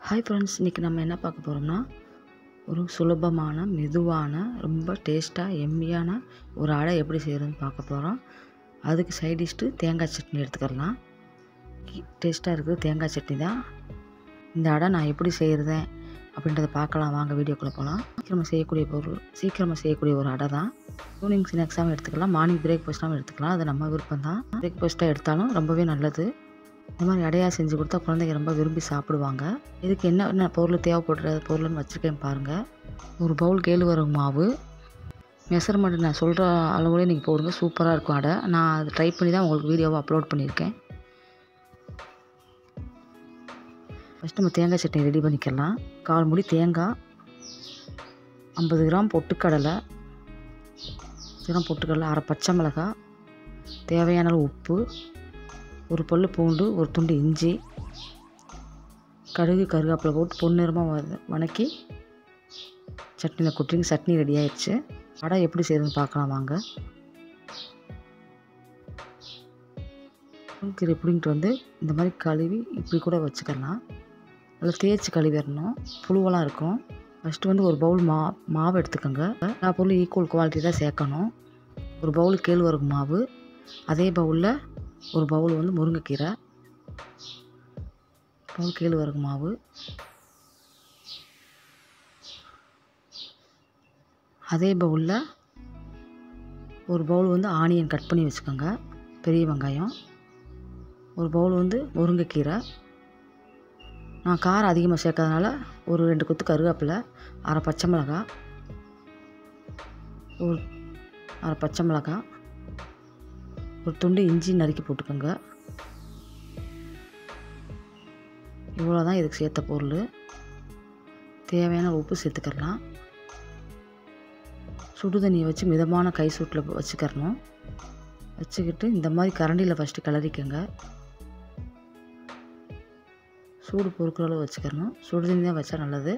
hi friends இன்றைக்கி நம்ம என்ன பார்க்க போகிறோம்னா ஒரு சுலபமான மெதுவான ரொம்ப டேஸ்ட்டாக எம்மியான ஒரு அடை எப்படி செய்கிறதுன்னு பார்க்க போகிறோம் அதுக்கு சைடிஷ்ட்டு தேங்காய் சட்னி எடுத்துக்கலாம் டேஸ்ட்டாக இருக்குது தேங்காய் சட்னி தான் இந்த அடை நான் எப்படி செய்கிறதேன் அப்படின்றத பார்க்கலாம் வாங்க வீடியோக்குள்ளே போகலாம் சீக்கிரமாக செய்யக்கூடிய பொருள் சீக்கிரமாக செய்யக்கூடிய ஒரு அடை தான் ஈவினிங் ஸ்நாக்ஸாகவும் எடுத்துக்கலாம் மார்னிங் பிரேக்ஃபாஸ்ட்டாகவும் எடுத்துக்கலாம் அது நம்ம விருப்பம் தான் பிரேக்ஃபாஸ்ட்டாக எடுத்தாலும் ரொம்பவே நல்லது இந்த மாதிரி அடையாக செஞ்சு கொடுத்தா குழந்தைங்க ரொம்ப விரும்பி சாப்பிடுவாங்க இதுக்கு என்ன என்ன பொருள் தேவைப்படுற பொருள்னு வச்சுருக்கேன் பாருங்கள் ஒரு பவுல் கேழ்வரகு மாவு மெஷர்மெண்ட் நான் சொல்கிற அளவுலேயே நீங்கள் போடுங்க சூப்பராக இருக்கும் அடை நான் அதை ட்ரை பண்ணி தான் உங்களுக்கு வீடியோவை அப்லோட் பண்ணியிருக்கேன் ஃபஸ்ட்டு நம்ம தேங்காய் சட்னி ரெடி பண்ணிக்கலாம் கால் முடி தேங்காய் ஐம்பது கிராம் பொட்டுக்கடலை கிராம் பொட்டுக்கடலை அரை பச்சை மிளகாய் தேவையான அளவு உப்பு ஒரு பல் பூண்டு ஒரு துண்டு இஞ்சி கடுகு கருவேப்பிலை போட்டு பொன்னிறமாக வத வதக்கி சட்னியில் கொட்டிங்க சட்னி ரெடி ஆயிடுச்சு அடை எப்படி செய்யறதுன்னு பார்க்கலாம் வாங்க கீரை பிடிங்கிட்டு வந்து இந்த மாதிரி கழுவி இப்படி கூட வச்சுக்கலாம் நல்லா தேய்ச்சி கழுவிடணும் புழுவெல்லாம் இருக்கும் ஃபஸ்ட்டு வந்து ஒரு பவுல் மா மாவு எடுத்துக்கோங்க எல்லா பொருளும் ஈக்குவல் குவாலிட்டி தான் சேர்க்கணும் ஒரு பவுல் கேழ்வரகு மாவு அதே பவுலில் ஒரு பவுல் வந்து முருங்கைக்கீரை பவுல் கேழ்வரகு மாவு அதே பவுலில் ஒரு பவுல் வந்து ஆனியன் கட் பண்ணி வச்சுக்கோங்க பெரிய வெங்காயம் ஒரு பவுல் வந்து முருங்கைக்கீரை நான் காரம் அதிகமாக சேர்க்கறதுனால ஒரு ரெண்டு கொத்து கருவேப்பிலை அரை பச்சை மிளகாய் ஒரு அரை பச்சை மிளகாய் ஒரு துண்டு இஞ்சி நறுக்கி போட்டுக்கோங்க இவ்வளோ தான் இதுக்கு சேர்த்த பொருள் தேவையான உப்பு சேர்த்துக்கலாம் சுடு தண்ணியை வச்சு மிதமான கை சூட்டில் வச்சுக்கிறணும் வச்சுக்கிட்டு இந்த மாதிரி கரண்டியில் ஃபஸ்ட்டு கிளறிக்கங்க சூடு பொறுக்கிற அளவு வச்சுக்கிறணும் சுடு தண்ணி தான் வச்சா நல்லது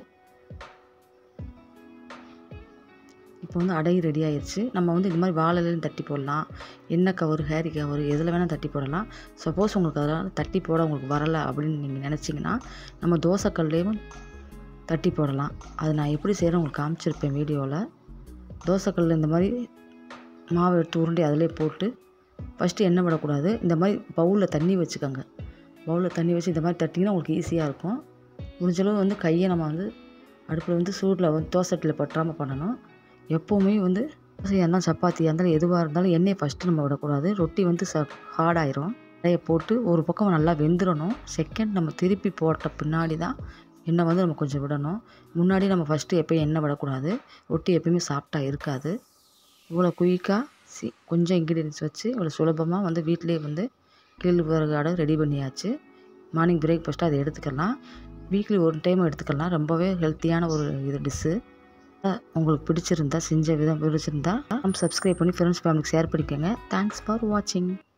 இப்போ வந்து அடை ரெடி ஆயிடுச்சு நம்ம வந்து இந்த மாதிரி வாழையிலையும் தட்டி போடலாம் எண்ணெய் கவர் ஹேரி கவர் எதில் வேணால் தட்டி போடலாம் சப்போஸ் உங்களுக்கு அதெல்லாம் தட்டி போட உங்களுக்கு வரலை அப்படின்னு நீங்கள் நினச்சிங்கன்னா நம்ம தோசைக்கல்லையும் தட்டி போடலாம் அது நான் எப்படி செய்கிறேன் உங்களுக்கு காமிச்சிருப்பேன் வீடியோவில் தோசைக்கல்லில் இந்த மாதிரி மாவு எடுத்து உருண்டி அதிலே போட்டு ஃபஸ்ட்டு எண்ணெய் விடக்கூடாது இந்த மாதிரி பவுலில் தண்ணி வச்சுக்கோங்க பவுலில் தண்ணி வச்சு இந்த மாதிரி தட்டிங்கன்னா உங்களுக்கு ஈஸியாக இருக்கும் முடிஞ்சளவு வந்து கையை நம்ம வந்து அடுப்பில் வந்து சூடில் வந்து தோசைட்டில் பற்றாமல் பண்ணணும் எப்போவுமே வந்து தோசையாக இருந்தாலும் சப்பாத்தியாக இருந்தாலும் எதுவாக இருந்தாலும் எண்ணெயை ஃபஸ்ட்டு நம்ம விடக்கூடாது ரொட்டி வந்து ச ஹார்டாயிரும் நிறைய போட்டு ஒரு பக்கம் நல்லா வெந்துடணும் செகண்ட் நம்ம திருப்பி போட்ட பின்னாடி தான் எண்ணெய் வந்து நம்ம கொஞ்சம் விடணும் முன்னாடி நம்ம ஃபஸ்ட்டு எப்போயும் எண்ணெய் விடக்கூடாது ரொட்டி எப்பயுமே சாஃப்டாக இருக்காது இவ்வளோ குயிக்காக சி கொஞ்சம் இன்க்ரீடியன்ஸ் வச்சு இவ்வளோ சுலபமாக வந்து வீட்டிலே வந்து கேழ்வரகு அடை ரெடி பண்ணியாச்சு மார்னிங் பிரேக்ஃபாஸ்ட்டாக அதை எடுத்துக்கலாம் வீக்லி ஒரு டைம் எடுத்துக்கலாம் ரொம்பவே ஹெல்த்தியான ஒரு இது டிஷ்ஷு உங்களுக்கு பிடிச்சிருந்தா செஞ்ச விதம் பிடிச்சிருந்தா சப்ஸ்கிரைப் பண்ணி ஃப்ரெண்ட்ஸ் ஃபேமிலிக்கு ஷேர் பண்ணிக்கோங்க தேங்க்ஸ் ஃபார் வாட்சிங்